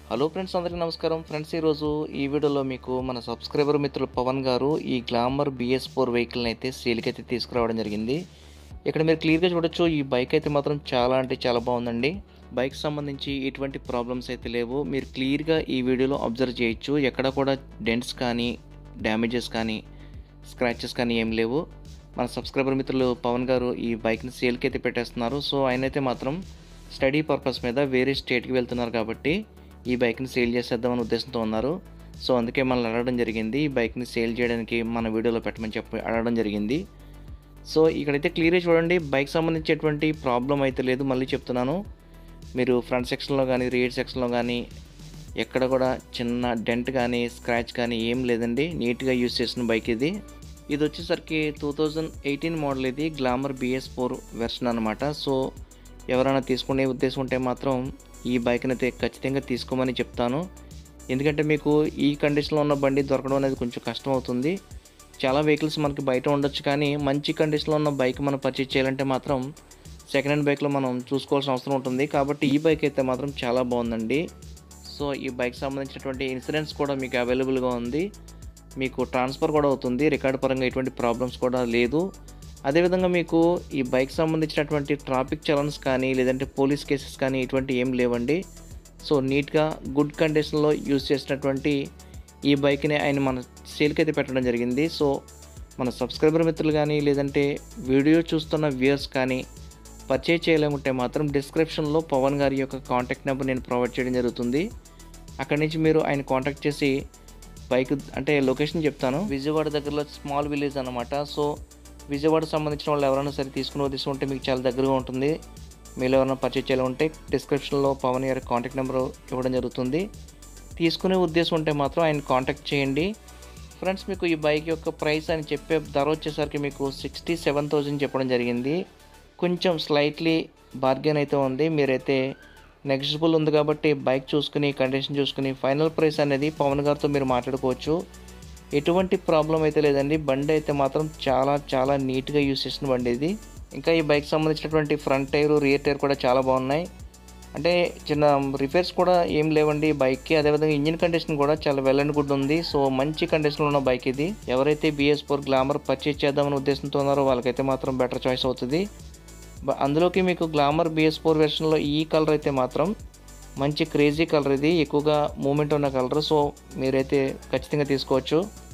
hello friends అందరికీ నమస్కారం friends ఈరోజు ఈ వీడియోలో మీకు మన సబ్స్క్రైబర్ మిత్రులు పవన్ గారు ఈ గ్లామర్ బిఎస్ ఫోర్ వెహికల్ని అయితే సేల్కి అయితే తీసుకురావడం జరిగింది ఇక్కడ మీరు క్లియర్గా చూడొచ్చు ఈ బైక్ అయితే మాత్రం చాలా అంటే చాలా బాగుందండి బైక్ సంబంధించి ఎటువంటి ప్రాబ్లమ్స్ అయితే లేవు మీరు క్లియర్గా ఈ వీడియోలో అబ్జర్వ్ చేయొచ్చు ఎక్కడ కూడా డెంట్స్ కానీ డ్యామేజెస్ కానీ స్క్రాచెస్ కానీ ఏం లేవు మన సబ్స్క్రైబర్ మిత్రులు పవన్ గారు ఈ బైక్ని సేల్కి అయితే పెట్టేస్తున్నారు సో ఆయన అయితే మాత్రం స్టడీ పర్పస్ మీద వేరే స్టేట్కి వెళ్తున్నారు కాబట్టి ఈ బైక్ని సేల్ చేసేద్దామని ఉద్దేశంతో ఉన్నారు సో అందుకే మనల్ని అడగడం జరిగింది ఈ బైక్ని సేల్ చేయడానికి మన వీడియోలో పెట్టమని చెప్పి అడగడం జరిగింది సో ఇక్కడైతే క్లియర్గా చూడండి బైక్ సంబంధించి ఎటువంటి ప్రాబ్లం అయితే లేదు మళ్ళీ చెప్తున్నాను మీరు ఫ్రంట్ సెక్షన్లో కానీ రియర్ సెక్షన్లో కానీ ఎక్కడ కూడా చిన్న డెంట్ కానీ స్క్రాచ్ కానీ ఏం లేదండి నీట్గా యూస్ చేసిన బైక్ ఇది ఇది వచ్చేసరికి టూ థౌజండ్ ఎయిటీన్ మోడల్ ఇది గ్లామర్ బిఎస్ ఫోర్ వెర్షన్ అనమాట సో ఎవరైనా తీసుకునే ఉద్దేశం ఉంటే మాత్రం ఈ బైక్ని అయితే ఖచ్చితంగా తీసుకోమని చెప్తాను ఎందుకంటే మీకు ఈ కండిషన్లో ఉన్న బండి దొరకడం అనేది కొంచెం కష్టం అవుతుంది చాలా వెహికల్స్ మనకి బయట ఉండొచ్చు కానీ మంచి కండిషన్లో ఉన్న బైక్ మనం పర్చేజ్ చేయాలంటే మాత్రం సెకండ్ హ్యాండ్ బైక్లో మనం చూసుకోవాల్సిన అవసరం ఉంటుంది కాబట్టి ఈ బైక్ అయితే మాత్రం చాలా బాగుందండి సో ఈ బైక్ సంబంధించినటువంటి ఇన్సూరెన్స్ కూడా మీకు అవైలబుల్గా ఉంది మీకు ట్రాన్స్ఫర్ కూడా అవుతుంది రికార్డ్ పరంగా ఎటువంటి ప్రాబ్లమ్స్ కూడా లేదు అదేవిధంగా మీకు ఈ బైక్ సంబంధించినటువంటి ట్రాఫిక్ చలన్స్ కానీ లేదంటే పోలీస్ కేసెస్ కానీ ఇటువంటి ఏం లేవండి సో నీట్గా గుడ్ కండిషన్లో యూజ్ చేసినటువంటి ఈ బైక్ని ఆయన మన సేల్కి అయితే పెట్టడం జరిగింది సో మన సబ్స్క్రైబర్ మిత్రులు కానీ లేదంటే వీడియో చూస్తున్న వ్యూయర్స్ కానీ పర్చేజ్ చేయలేముంటే మాత్రం డిస్క్రిప్షన్లో పవన్ గారి యొక్క కాంటాక్ట్ నెంబర్ నేను ప్రొవైడ్ చేయడం జరుగుతుంది అక్కడి నుంచి మీరు ఆయన కాంటాక్ట్ చేసి బైక్ అంటే లొకేషన్ చెప్తాను విజయవాడ దగ్గరలో స్మాల్ విలేజ్ అనమాట సో విజయవాడ సంబంధించిన వాళ్ళు ఎవరైనా సరే తీసుకునే ఉద్దేశం ఉంటే మీకు చాలా దగ్గరగా ఉంటుంది మీరు ఎవరైనా పర్చేజ్ చేయాలంటే డిస్క్రిప్షన్లో పవన్ గారి కాంటాక్ట్ నెంబర్ ఇవ్వడం జరుగుతుంది తీసుకునే ఉద్దేశం ఉంటే మాత్రం ఆయన కాంటాక్ట్ చేయండి ఫ్రెండ్స్ మీకు ఈ బైక్ యొక్క ప్రైస్ అని చెప్పే ధర వచ్చేసరికి మీకు సిక్స్టీ సెవెన్ థౌజండ్ చెప్పడం జరిగింది కొంచెం స్లైట్లీ బార్గెన్ అయితే ఉంది మీరైతే నెగ్జిబుల్ ఉంది కాబట్టి బైక్ చూసుకుని కండిషన్ చూసుకుని ఫైనల్ ప్రైస్ అనేది పవన్ గారితో మీరు మాట్లాడుకోవచ్చు ఎటువంటి ప్రాబ్లం అయితే లేదండి బండి అయితే మాత్రం చాలా చాలా నీట్గా యూస్ చేసిన బండి ఇది ఇంకా ఈ బైక్ సంబంధించినటువంటి ఫ్రంట్ టైర్ రియర్ టైర్ కూడా చాలా బాగున్నాయి అంటే చిన్న రిపేర్స్ కూడా ఏం లేవండి ఈ బైక్కి అదేవిధంగా ఇంజిన్ కండిషన్ కూడా చాలా వెల్ అండ్ గుడ్ ఉంది సో మంచి కండిషన్లో ఉన్న బైక్ ఇది ఎవరైతే బిఎస్ ఫోర్ గ్లామర్ పర్చేజ్ చేద్దామని ఉద్దేశంతో ఉన్నారో వాళ్ళకైతే మాత్రం బెటర్ చాయిస్ అవుతుంది బ- అందులోకి మీకు గ్లామర్ బిఎస్ ఫోర్ వెర్షన్లో ఈ కలర్ అయితే మాత్రం మంచి క్రేజీ కలర్ ఇది ఎక్కువగా మూమెంట్ ఉన్న కలర్ సో మీరైతే ఖచ్చితంగా తీసుకోవచ్చు